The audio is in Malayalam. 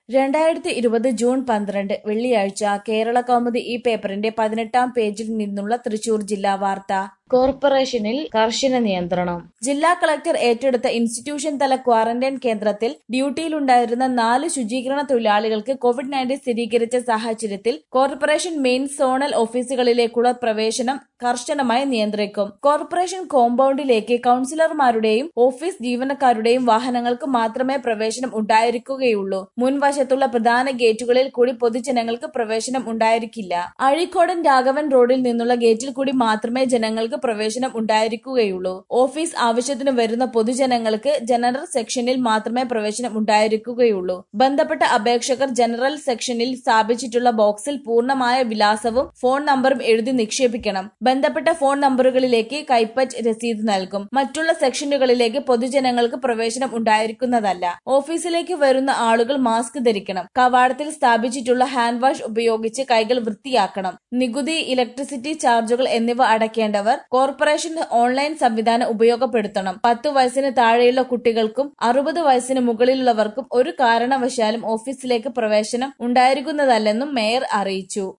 രണ്ടായിരത്തി ഇരുപത് ജൂൺ പന്ത്രണ്ട് വെള്ളിയാഴ്ച കേരള കൗമുദി ഈ പേപ്പറിന്റെ പതിനെട്ടാം പേജിൽ നിന്നുള്ള തൃശൂർ ജില്ലാ വാർത്ത കോർപ്പറേഷനിൽ കർശന നിയന്ത്രണം ജില്ലാ കളക്ടർ ഏറ്റെടുത്ത ഇൻസ്റ്റിറ്റ്യൂഷൻ തല ക്വാറന്റൈൻ കേന്ദ്രത്തിൽ ഡ്യൂട്ടിയിലുണ്ടായിരുന്ന നാല് ശുചീകരണ തൊഴിലാളികൾക്ക് കോവിഡ് നയൻറ്റീൻ സ്ഥിരീകരിച്ച സാഹചര്യത്തിൽ കോർപ്പറേഷൻ മെയിൻ സോണൽ ഓഫീസുകളിലേക്കുള്ള പ്രവേശനം കർശനമായി നിയന്ത്രിക്കും കോർപ്പറേഷൻ കോമ്പൗണ്ടിലേക്ക് കൌൺസിലർമാരുടെയും ഓഫീസ് ജീവനക്കാരുടെയും വാഹനങ്ങൾക്ക് മാത്രമേ പ്രവേശനം ഉണ്ടായിരിക്കുകയുള്ളൂ മുൻവശത്തുള്ള പ്രധാന ഗേറ്റുകളിൽ കൂടി പൊതുജനങ്ങൾക്ക് പ്രവേശനം ഉണ്ടായിരിക്കില്ല അഴീക്കോടൻ രാഘവൻ റോഡിൽ നിന്നുള്ള ഗേറ്റിൽ കൂടി മാത്രമേ ജനങ്ങൾക്ക് പ്രവേശനം ഉണ്ടായിരിക്കുകയുള്ളൂ ഓഫീസ് ആവശ്യത്തിന് വരുന്ന പൊതുജനങ്ങൾക്ക് ജനറൽ സെക്ഷനിൽ മാത്രമേ പ്രവേശനം ഉണ്ടായിരിക്കുകയുള്ളൂ ബന്ധപ്പെട്ട അപേക്ഷകർ ജനറൽ സെക്ഷനിൽ സ്ഥാപിച്ചിട്ടുള്ള ബോക്സിൽ പൂർണ്ണമായ വിലാസവും ഫോൺ നമ്പറും എഴുതി നിക്ഷേപിക്കണം ബന്ധപ്പെട്ട ഫോൺ നമ്പറുകളിലേക്ക് കൈപ്പറ്റ് രസീത് നൽകും മറ്റുള്ള സെക്ഷനുകളിലേക്ക് പൊതുജനങ്ങൾക്ക് പ്രവേശനം ഉണ്ടായിരിക്കുന്നതല്ല ഓഫീസിലേക്ക് വരുന്ന ആളുകൾ മാസ്ക് ധരിക്കണം കവാടത്തിൽ സ്ഥാപിച്ചിട്ടുള്ള ഹാൻഡ് വാഷ് ഉപയോഗിച്ച് കൈകൾ വൃത്തിയാക്കണം നികുതി ഇലക്ട്രിസിറ്റി ചാർജുകൾ എന്നിവ അടയ്ക്കേണ്ടവർ കോർപ്പറേഷൻ ഓൺലൈൻ സംവിധാനം ഉപയോഗപ്പെടുത്തണം പത്തു വയസ്സിന് താഴെയുള്ള കുട്ടികൾക്കും അറുപത് വയസ്സിന് മുകളിലുള്ളവർക്കും ഒരു കാരണവശാലും ഓഫീസിലേക്ക് പ്രവേശനം ഉണ്ടായിരിക്കുന്നതല്ലെന്നും മേയർ അറിയിച്ചു